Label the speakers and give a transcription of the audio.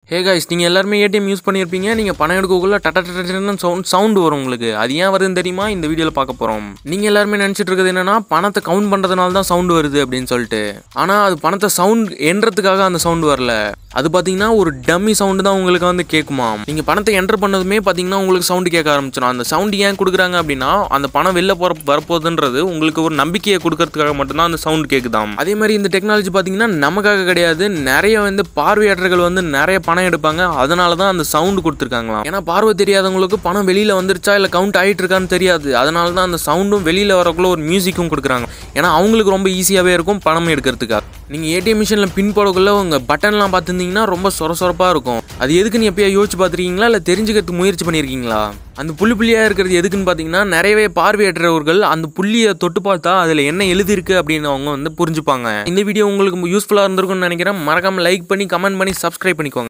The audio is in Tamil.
Speaker 1: ஹே காய்ஸ் நீங்கள் எல்லாருமே ஏடிஎம் யூஸ் பண்ணியிருப்பீங்க நீங்கள் பணம் எடுக்கக்குள்ள டட்ட டட்டன்னு சவுண்ட் சவுண்டு வரும் உங்களுக்கு அது ஏன் வருதுன்னு தெரியுமா இந்த வீடியோவில் பார்க்க போகிறோம் நீங்கள் எல்லாருமே நினச்சிட்டு இருக்கிறது என்னன்னா பணத்தை கவுண்ட் பண்ணுறதுனால தான் சவுண்டு வருது அப்படின்னு சொல்லிட்டு ஆனால் அது பணத்தை சவுண்ட் எண்றதுக்காக அந்த சவுண்டு வரல அது பார்த்தீங்கன்னா ஒரு டம்மி சவுண்டு தான் உங்களுக்கு வந்து கேட்குமா நீங்கள் பணத்தை என்டர் பண்ணதுமே பார்த்தீங்கன்னா உங்களுக்கு சவுண்டு கேட்க ஆரம்பிச்சிடும் அந்த சவுண்டு ஏன் கொடுக்குறாங்க அப்படின்னா அந்த பணம் வெளில போகிற வரப்போகுதுன்றது உங்களுக்கு ஒரு நம்பிக்கையை கொடுக்கறதுக்காக மட்டும்தான் அந்த சவுண்ட் கேட்குதாம் அதே மாதிரி இந்த டெக்னாலஜி பார்த்தீங்கன்னா நமக்காக கிடையாது நிறைய வந்து பார்வையாளர்கள் வந்து நிறைய பணம் எடுப்பாங்க அதனால தான் அந்த சவுண்டு கொடுத்துருக்காங்களாம் ஏன்னா பார்வை தெரியாதவங்களுக்கு பணம் வெளியில் வந்துருச்சா இல்லை கவுண்ட் ஆகிட்டு இருக்கான்னு தெரியாது அதனால தான் அந்த சவுண்டும் வெளியில் வரக்குள்ள ஒரு மியூசிக்கும் கொடுக்குறாங்க ஏன்னா அவங்களுக்கு ரொம்ப ஈஸியாகவே இருக்கும் பணம் எடுக்கிறதுக்காக நீங்கள் ஏடிஎம் மிஷினில் பின் போடக்குள்ள உங்கள் பட்டன்லாம் பார்த்துருந்தீங்கன்னா ரொம்ப சொர சொரப்பாக இருக்கும் அது எதுக்குன்னு எப்பயா யோசிச்சு பார்த்துருக்கீங்களா இல்லை தெரிஞ்சுக்கிறதுக்கு முயற்சி பண்ணியிருக்கீங்களா அந்த புள்ளி புள்ளியாக இருக்கிறது எதுக்குன்னு பார்த்தீங்கன்னா நிறையவே பார்வையற்றவர்கள் அந்த புள்ளியை தொட்டு பார்த்தா அதில் என்ன எழுதிருக்கு அப்படின்னு அவங்க வந்து புரிஞ்சுப்பாங்க இந்த வீடியோ உங்களுக்கு யூஸ்ஃபுல்லாக இருந்திருக்கும்னு நினைக்கிறேன் மறக்காம லைக் பண்ணி கமெண்ட் பண்ணி சப்ஸ்கிரைப் பண்ணிக்கோங்க